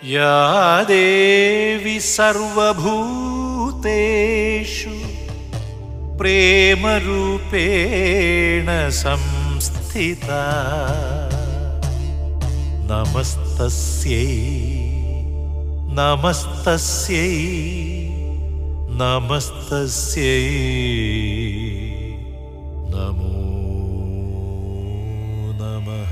या देवि सर्वभूतेषु प्रेमरूपेण संस्थिता नमस्तस्यै नमस्तस्यै नमस्तस्यै नमो नमः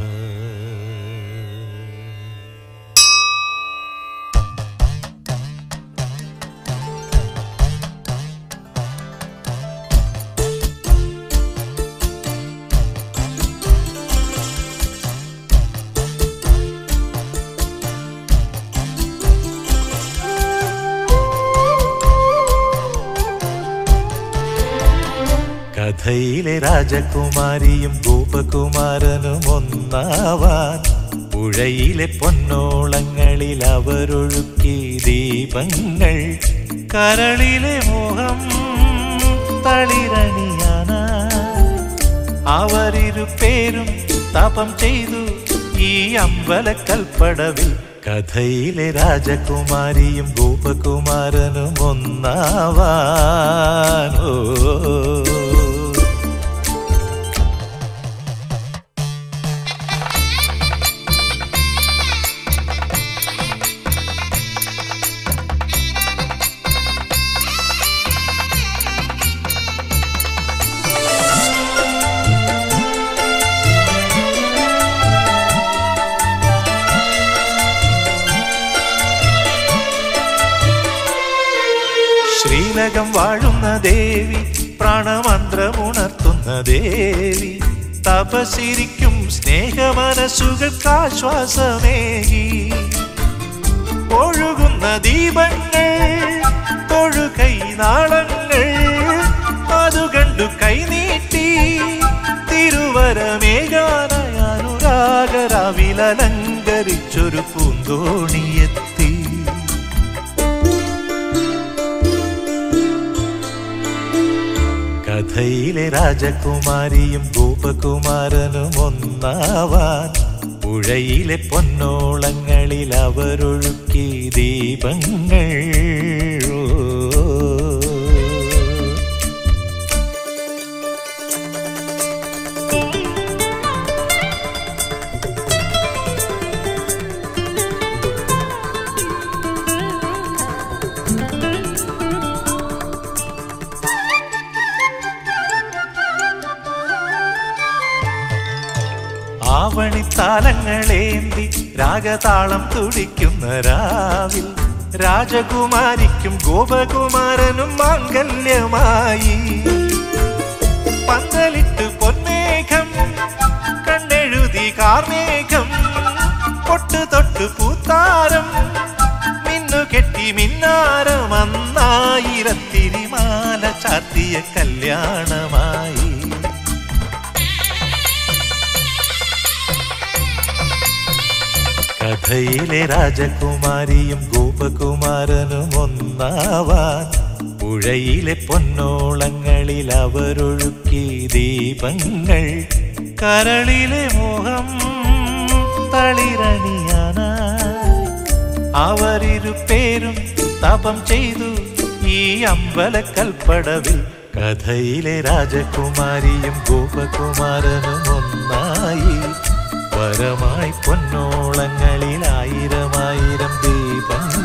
കഥയിലെ രാജകുമാരിയും ഗോപകുമാരനും ഒന്നാവാൻ പുഴയിലെ പൊന്നോളങ്ങളിൽ അവരൊഴുക്കി ദീപങ്ങൾ കരളിലെ മോഹം തളിരണിയാന അവരിരു പേരും തപം ചെയ്തു ഈ അമ്പലക്കൽപ്പടവിൽ കഥയിലെ രാജകുമാരിയും ഗോപകുമാരനും ഒന്നാവാനോ ശ്രീലകം വാഴുന്ന ദേവി പ്രാണമന്ത്രമുണർത്തുന്ന ദേവി തപസിരിക്കും സ്നേഹമനസ്സുകൾക്കാശ്വാസമേകി ഒഴുകുന്ന ദീപങ്ങൾ തൊഴുകൈ നാളങ്ങൾ അതു കണ്ടു കൈനീട്ടി തിരുവരമേകാനായ അനുരാഗരാവിലലങ്കരിച്ചൊരു പൂന്തോണിയെത്തി കഥയിലെ രാജകുമാരിയും ഗോപകുമാരനും ഒന്നാവാൻ പുഴയിലെ പൊന്നോളങ്ങളിൽ അവരൊഴുക്കി ദീപങ്ങൾ ഓ. ആവണിത്താലങ്ങളേന്തി രാഗതാളം തുടിക്കുന്ന രാവിൽ രാജകുമാരിക്കും ഗോപകുമാരനും മാംഗല്യമായി പന്തലിട്ട് പൊന്മേഘം കണ്ണെഴുതി കാർമേഘം പൊട്ടു തൊട്ട് പൂത്താരം മിന്നു കെട്ടി മിന്നാരം അന്നായിരത്തിരിമാല ചാത്തിയ കല്യാണമായി കഥയിലെ രാജകുമാരിയും ഗോപകുമാരനും ഒന്നാവാൻ പുഴയിലെ പൊന്നോളങ്ങളിൽ അവരൊഴുക്കി ദീപങ്ങൾ കരളിലെ മോഹം തളിരണിയാനായി അവരിരു പേരും തപം ചെയ്തു ഈ അമ്പലക്കൽപ്പടവിൽ കഥയിലെ രാജകുമാരിയും ഗോപകുമാരനും ഒന്നായി വരമായി പൊന്നോളങ്ങളിൽ ആയിരമായിരം ദീപങ്ങൾ